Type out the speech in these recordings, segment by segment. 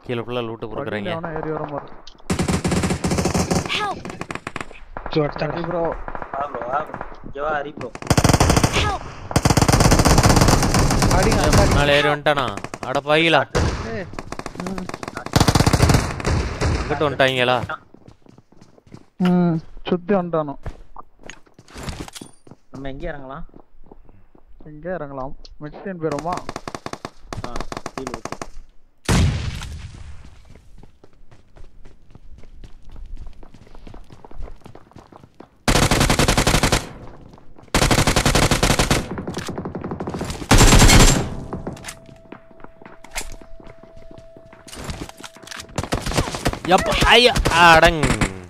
கீழே ஃபுல்லாக லூட்டு கொடுக்குறீங்க அவனா ஏறி வர மாதிரி Help! சரி ப்ரோ வா ப்ரோ வா ப்ரோ இங்க வா ஹரி ப்ரோ Help! அடிங்க முன்னால ஏறி வந்துட்டானா அட பாயிலா ஏய், ம், அங்கிட்டு வந்துட்டாங்களா ம் சுத்தி வந்துட்டானோ நம்ம எங்க இறங்கலாம் எங்க இறங்கலாம் மெக்சிகன் போயிருமா ஆ கீழே இருக்கு எப்ப ஐயா அடங்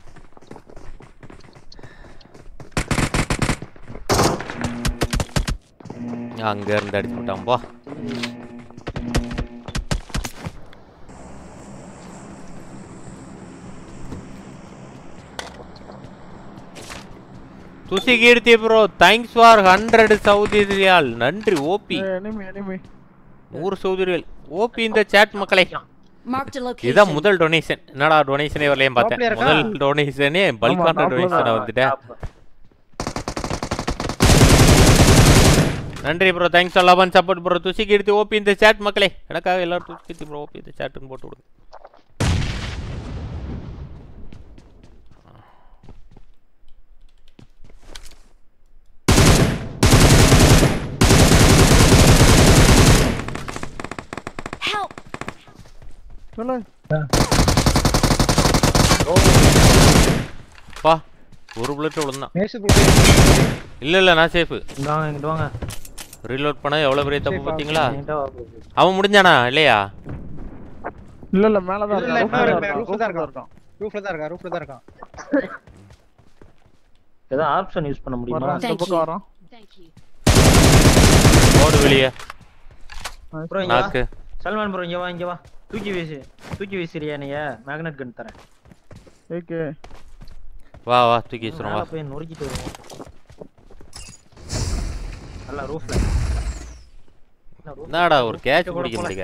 அங்க இருந்து அடிச்சு விட்டான் போ Thusi Keerthi bro thanks for hundred Saudi riyal நன்றி ஓபி எனிமி எனிமி நூறு சவுதி ரியால் ஓபி இந்த சேட் மக்களே Marked a இதான் location. முதல் டொனேஷன் என்னடா டொனேஷனே வரலையும் பார்த்தேன் Top ல இருக்கா? முதல் டொனேஷனே பல்கான top ல டொனேஷனா தான். வந்துட்டேன் நன்றி bro thanks love and support bro Thusi Keerthi OP இந்த சேட் மக்களே எனக்காக எல்லாரும் துசி கீர்த்தி ப்ரோ ஓபி இந்த சேட்டுன்னு போட்டு விடுங்க Help! சொல்லு பா ஒரு புல்லட் விழுந்தான் மேசு போட்டு இல்ல இல்ல நான் சேஃபு இங்க வாங்க இங்க வாங்க ரீலோட் பண்ண எவ்வளவு பெரிய தப்பு பார்த்தீங்களா என்கிட்ட வா bro. அவன் முடிஞ்சானா இல்லையா இல்ல இல்ல மேலதான் இல்ல, இல்ல, இருக்கான் மேல, roof ல மேல, தான் roof ல தான் இருக்கான் ரூஃப்ல தான் இருக்கா ரூஃப்ல தான் இருக்கான் ஏதோ ஆப்ஷன் யூஸ் பண்ண முடியுமா வரான் இந்த Thank பக்கம் you. வரான் Thank you. ஓடு வெளியே ப்ரோ இங்க வா நாக்கு சல்மான் ப்ரோ இங்க வா இங்க வா தூக்கி வீசு தூக்கி வீசுறியா நீ மேக்னெட் கன் தரேன் ஏகே வா வா தூக்கி வீசுறோம் வா மேல போய் நொறுக்கிட்டு வருவோம் நல்லா ரூஃப்ல என்னடா ஒரு கேட்ச் பிடிக்க முடியல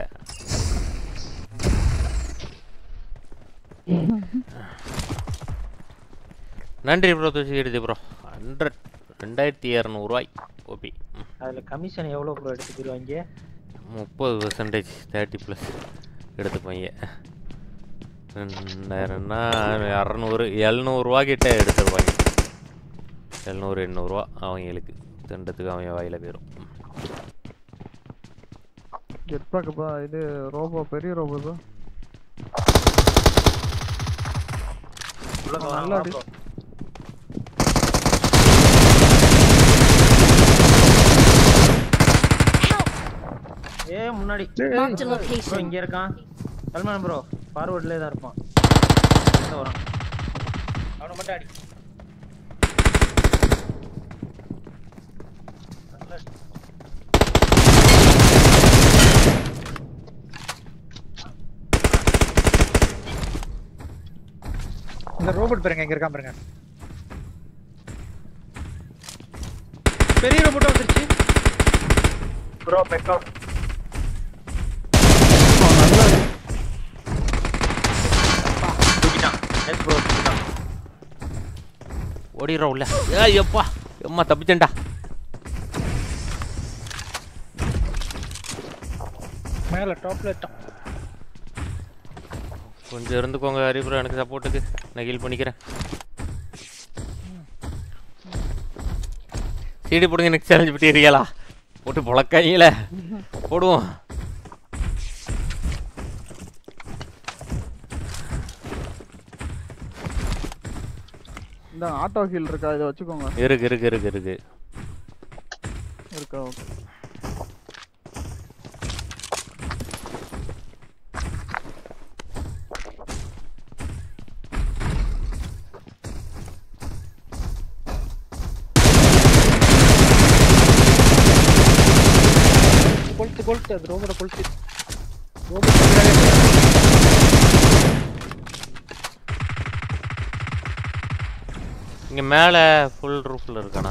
நன்றி ப்ரோ துசி எடுத்து ப்ரோ ஹண்ட்ரட் ரெண்டாயிரத்தி இரநூறுவாய் ஓபி அதுல கமிஷன் எவ்வளவு ப்ரோ எடுத்துக்கிடுவாங்க முப்பது பர்சன்டேஜ் தேர்ட்டி ப்ளஸ் எடுத்துப்பாங்க ரெண்டாயிரம்னா இரநூறு எழுநூறுவா கிட்ட எடுத்துருப்பாங்க எழுநூறு எண்ணூறுவா அவங்களுக்கு திண்டத்துக்கு அவன் வாயில போயிடும் ஜெட் பேக் இது ரோபோ பெரிய ரோபோ தான் உள்ள வா, நல்லா வா அடி. bro. ஏ முன்னாடி Marked a ப்ரோ location. இங்க இருக்கான் சல்மான் ப்ரோ ஃபார்வர்ட்லயே தான் இருப்பான் இங்க வரான் அவனை மட்டும் அடி நல்லா அடி. இந்த ரோபோட் பாருங்க இங்க இருக்கான் பாருங்க பெரிய ரோபோட்டா வந்துருச்சு ப்ரோ பெக் அவுட் தூக்கிட்டான் எஸ் ப்ரோ தூக்கிட்டான் ஓடிடுறோம் உள்ள ஏய் எப்பா எம்மா தப்பிச்சேன்டா மேல டாப்ல கொஞ்சம் இருந்துக்கோங்க ஹரிபுரம் எனக்கு சப்போர்ட்டுக்கு நான் ஹீல் பண்ணிக்கிறேன் சீடி போடுங்க எனக்கு சேலஞ்ச் பற்றி இருக்கீங்களா போட்டு பொழக்கையில போடுவோம் இந்த ஆட்டோ ஹீல் இருக்கா இதை வச்சுக்கோங்க இருக்கு இருக்கு இருக்கு இருக்கு இருக்கா ஓகே கொளுத்து கொளுத்து அது ரோபோட கொளுத்து இங்க மேல ஃபுல் ரூஃப்ல இருக்கானா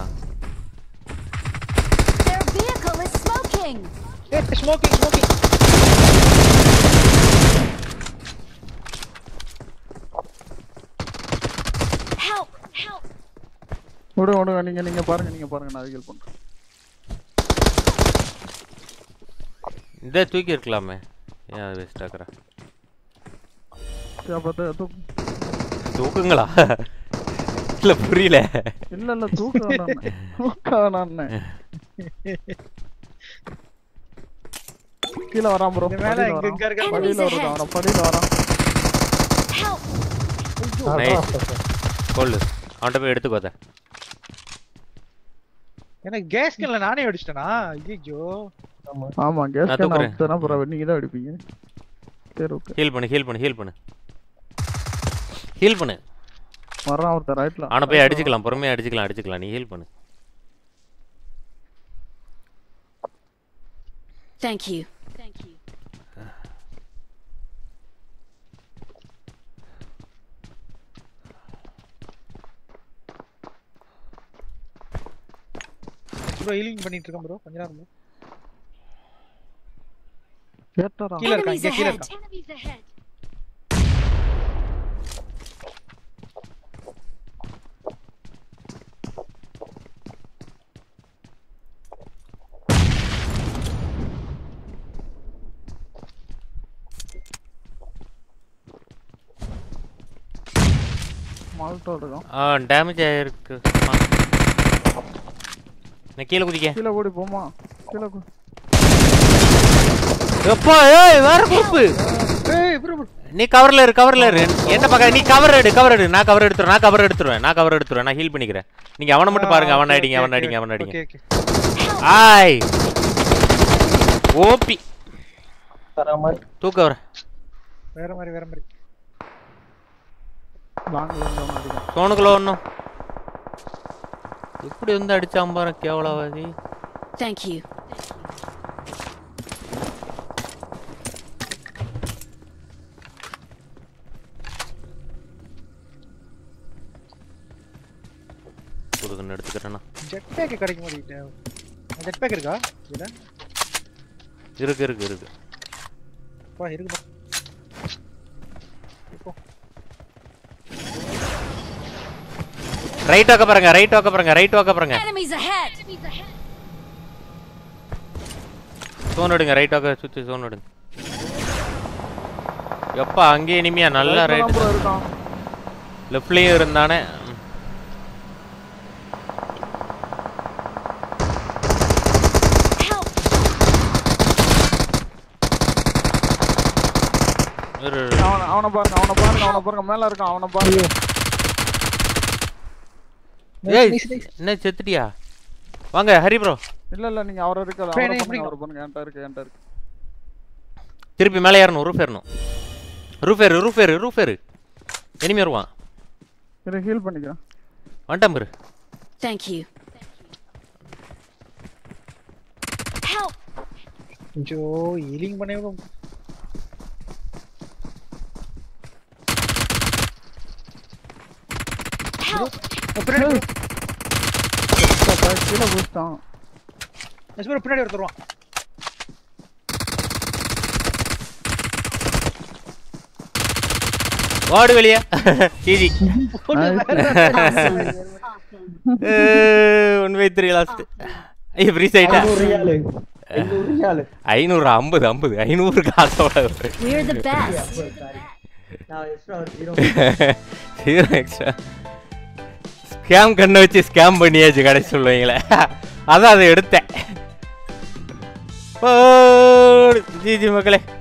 Their vehicle is smoking. ஏ ஸ்மோக்கிங் ஸ்மோக்கிங் விடுங்க விடுங்க நீங்க நீங்க பாருங்க நீங்க பாருங்க நான் ஹீல் பண்றேன் இதே தூக்கி இருக்கலாமே ஏன் அது வேஸ்ட் ஆக்குற சரி, அப்ப தூ- தூக்கு தூக்குங்களா இல்ல புரியல இல்ல இல்ல தூக்க வேணாம் தூக்க வேணாம்னு கீழே வரான் ப்ரோ இந்த மேல எங்க எங்க இருக்க படியில வருது அவன படியில வரான் Help! நைஸ் கொள்ளு அவன்கிட்ட போய் எடுத்துக்கோத எனக்கு கேஸ் கன்ல நானே அடிச்சிட்டேனா ஐயோ ஆமா கேஸ் நான் கேன் தூக்குறேன். ஆஃப்டர்னா ப்ரோ நீங்க தான் அடிப்பீங்க சரி ஓகே ஹீல் பண்ணு ஹீல் பண்ணு ஹீல் பண்ணு ஹீல் பண்ணு வரான் ஒருத்தர் ரைட்ல அவனை போய் அடிச்சுக்கலாம் பொறுமையா அடிச்சுக்கலாம் அடிச்சுக்கலாம் நீ ஹீல் பண்ணு Thank you. Thank you. Bro healing பண்ணிட்டு இருக்கேன் ப்ரோ கொஞ்ச நேரம் bro. கேட்டறா கீழ இருக்கான் Enemies இங்க கீழ ahead. இருக்கான் Enemies ahead. மால்ட்டோ இருக்கான் ஆ டேமேஜ் ஆயிருக்கு ஆ. நான் கீழே குதிக்க கீழே ஓடி போமா கீழே கு- எப்பா ஏய் வேற குரூப் ஏய் ப்ரோ ப்ரோ நீ கவர்ல இரு கவர்ல இரு என்ன பார்க்க நீ கவர் எடு கவர் எடு நான் கவர் எடுத்துறேன் நான் கவர் எடுத்துருவேன் நான் கவர் எடுத்துருவேன் நான் ஹீல் பண்ணிக்கிறேன் நீங்க அவனை மட்டும் பாருங்க அவன் அடிங்க அவன் அடிங்க அவன் அடிங்க ஓகே ஓகே ஆய் ஓபி தூக்க வர வேற மாதிரி வேற மாதிரி லாங்ல இருந்து அவன் அடிக்கான் சோனுக்குள்ள ஒன்றும் எப்படி வந்து அடிச்சான் பாரு கேவலாவாதி Thank you. புதுக்குன்னு எடுத்துக்கிறேன்னா ஜெட் பேக் கிடைக்க மாட்டேங்குது ஜெட் பேக் இருக்கா இதுல இருக்கு இருக்கு இருக்கு பா இருக்குப்பா இப்போ ரைட் வாக்க பாருங்க ரைட் வாக்க பாருங்க ரைட் வாக்க பாருங்க Enemies ahead. Enemies ahead. Zone எடுங்க ரைட் வாக்க சுத்தி சோன் எடுங்க எப்பா அங்கேயே இனிமையா நல்லா ரைட் ப்ரோ இருக்கான் லெஃப்ட்லயும் இருந்தானே ம். Help! இரு, இரு. அவன அவன பாருங்க அவன பாருங்க அவன பாருங்க மேல இருக்கான் அவன பாருங்க ஏய் என்ன செத்துட்டியா வாங்க ஹரி ப்ரோ இல்ல இல்ல நீங்க அவர இருக்க Training அவர பண்ணுங்க பண்ணிக்கோ. அவர பண்ணுங்க என்கிட்ட இருக்கு என்கிட்ட இருக்கு திருப்பி மேலே ஏறணும் ரூஃப் ஏறணும் ரூஃப் ஏறு ரூஃப் ஏறு ரூஃப் ஏறு இனிமே வருவான் இரு ஹீல் பண்ணிக்கிறேன் வந்துட்டான் பாரு Thank you. Help! ஐயோ ஹீலிங் பண்ணவே bro. Help! ஓ, பின்னாடி bro. கீழே போட்டான் எஸ் bro, பின்னாடி ஒருத்தர் வருவான் வாடு வெளியே easy one by three last ஐயோ ஃப்ரீ ஆயிட்டா ஐநூறு ஐம்பது ஐம்பது ஐநூறு காசோட We're the best. Hero extra scam கண்ணை வச்சு ஸ்கேம் பண்ணியாச்சு கடைசி சொல்லுவீங்களே அதான் அதை எடுத்தேன் ஜி ஜி மக்களே